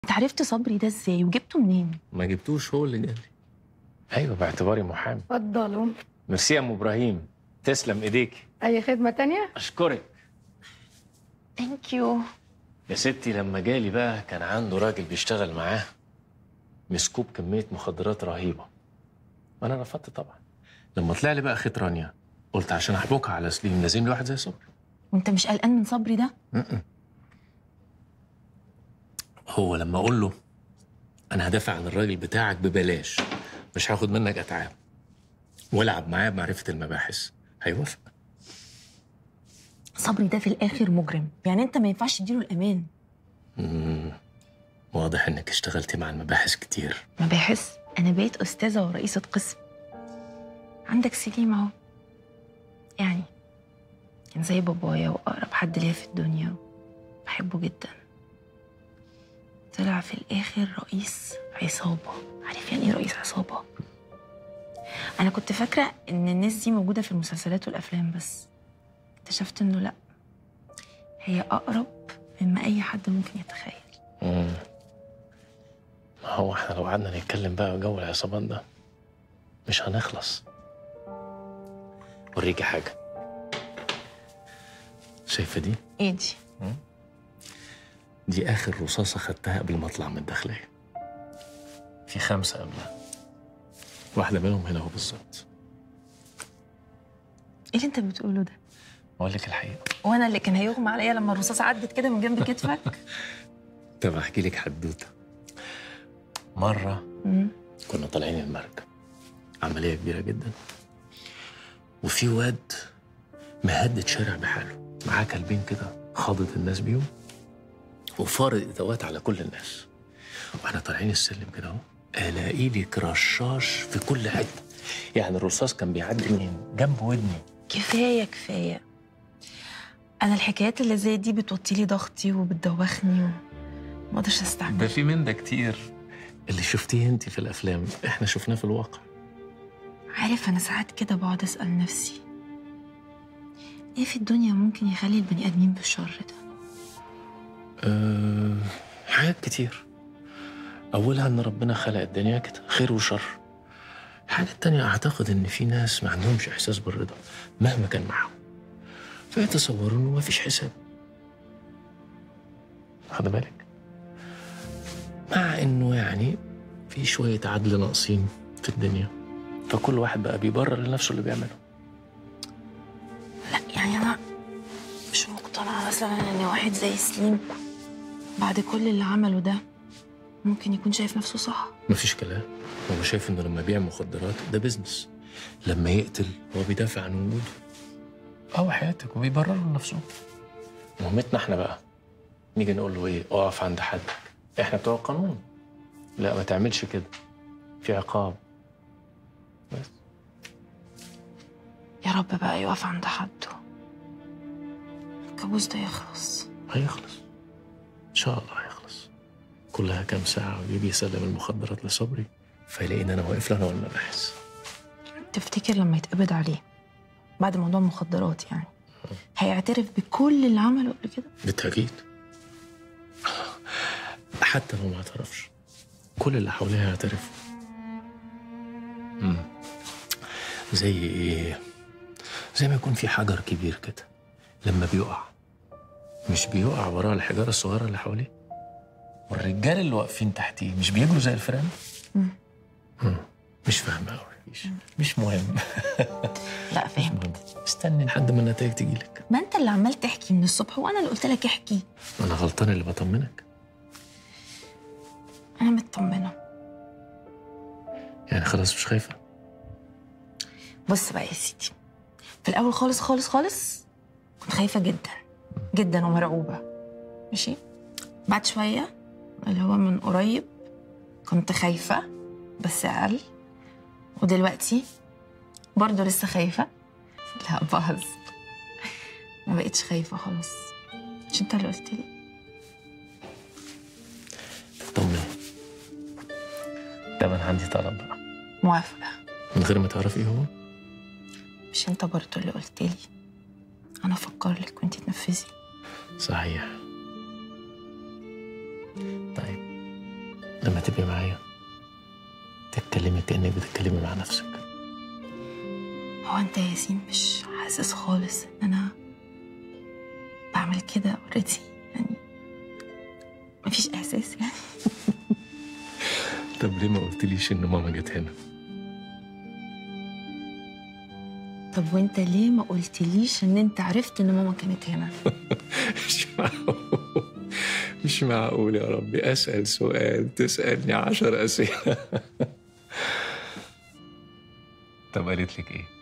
انت عرفت صبري ده ازاي وجبته منين ما جبتوش هو اللي قال لي ايوه باعتباري محامي اتفضلوا ميرسي يا ام ابراهيم تسلم ايديك اي خدمه تانية اشكرك ثانك يو يا ستي لما جالي بقى كان عنده راجل بيشتغل معاه مسكوب كميه مخدرات رهيبه وانا رفضت طبعا لما طلع لي بقى خيط رانيا قلت عشان احبكها على سليم لازم لي واحد زي صبري وانت مش قلقان من صبري ده م-م. هو لما اقول له انا هدافع عن الراجل بتاعك ببلاش مش هاخد منك اتعاب والعب معاه بمعرفه المباحث هيوافق صبري ده في الاخر مجرم يعني انت ما ينفعش تديله الامان مم. واضح انك اشتغلتي مع المباحث كتير مباحث انا بقيت استاذه ورئيسه قسم عندك سليم اهو يعني كان زي بابايا واقرب حد ليا في الدنيا بحبه جدا طلع في الاخر رئيس عصابه عارف يعني ايه رئيس عصابه انا كنت فاكره ان الناس دي موجوده في المسلسلات والافلام بس اكتشفت انه لا هي اقرب مما اي حد ممكن يتخيل مم. ما هو احنا لو قعدنا نتكلم بقى جو العصابات ده مش هنخلص اوريكي حاجه شايفه دي ايه دي دي اخر رصاصه خدتها قبل ما اطلع من الداخليه في خمسه قبلها واحده منهم هنا اهو بالظبط ايه اللي انت بتقوله ده اقول لك الحقيقه وانا اللي كان هيغمى عليا لما الرصاصه عدت كده من جنب كتفك طب احكي لك حدوته مره مم. كنا طالعين المركب عمليه كبيره جدا وفي واد مهدد شارع بحاله معاه كلبين كده خاضت الناس بيهم وفارض ادوات على كل الناس واحنا طالعين السلم كده اهو الاقي لي رشاش في كل حته يعني الرصاص كان بيعدي من جنب ودني كفايه كفايه انا الحكايات اللي زي دي بتوطي لي ضغطي وبتدوخني وما اقدرش استحمل ده في من ده كتير اللي شفتيه انت في الافلام احنا شفناه في الواقع عارف انا ساعات كده بقعد اسال نفسي ايه في الدنيا ممكن يخلي البني ادمين بالشر ده أه حاجات كتير أولها إن ربنا خلق الدنيا كده خير وشر الحاجة التانية أعتقد إن في ناس ما عندهمش إحساس بالرضا مهما كان معاهم فيتصوروا إنه ما فيش حساب واخد بالك مع إنه يعني في شوية عدل ناقصين في الدنيا فكل واحد بقى بيبرر لنفسه اللي بيعمله لا يعني انا مش مقتنعه مثلا ان واحد زي سليم بعد كل اللي عمله ده ممكن يكون شايف نفسه صح مفيش كلام هو شايف انه لما يبيع مخدرات ده بيزنس لما يقتل هو بيدافع عن وجوده او حياتك وبيبرر لنفسه مهمتنا احنا بقى نيجي نقول له ايه اقف عند حدك احنا بتوع القانون لا ما تعملش كده في عقاب بس يا رب بقى يقف عند حده الكابوس ده يخلص هيخلص ان شاء الله هيخلص كلها كام ساعه ويجي يسلم المخدرات لصبري فيلاقيني انا واقف له انا والمباحث تفتكر لما يتقبض عليه بعد موضوع المخدرات يعني هيعترف بكل اللي عمله قبل كده بالتأكيد حتى لو ما اعترفش كل اللي حواليه هيعترفوا مم. زي ايه زي ما يكون في حجر كبير كده لما بيقع مش بيقع وراه الحجارة الصغيرة اللي حواليه والرجال اللي واقفين تحتيه مش بيجروا زي الفئران مم. مم. مش فاهمة أوي مش, مش مهم لا مش فاهم مهم استني لحد ما النتائج تجيلك ما انت اللي عمال تحكي من الصبح وانا اللي قلت لك احكي أنا غلطان اللي بطمنك انا مطمنه يعني خلاص مش خايفة بص بقى يا سيدي في الاول خالص خالص خالص كنت خايفه جدا جدا ومرعوبه ماشي بعد شويه اللي هو من قريب كنت خايفه بس اقل ودلوقتي برضه لسه خايفه لا بهزر ما بقتش خايفه خلاص مش انت اللي قلت لي طمني طب أنا عندي طلب بقى موافقه من غير ما تعرفي ايه هو مش انت برضه اللي قلت لي انا افكر لك وانت تنفذي صحيح طيب لما تبقي معايا تتكلمي كأنك بتتكلمي مع نفسك هو انت يا ياسين مش حاسس خالص ان انا بعمل كده اوريدي يعني مفيش احساس يعني طب ليه ما قلتليش إن ماما جت هنا؟ طب وانت ليه ما قلتليش ان انت عرفت ان ماما كانت هنا مش معقول مش معقول يا ربي أسأل سؤال تسألني عشر أسئلة طب قالت لك إيه؟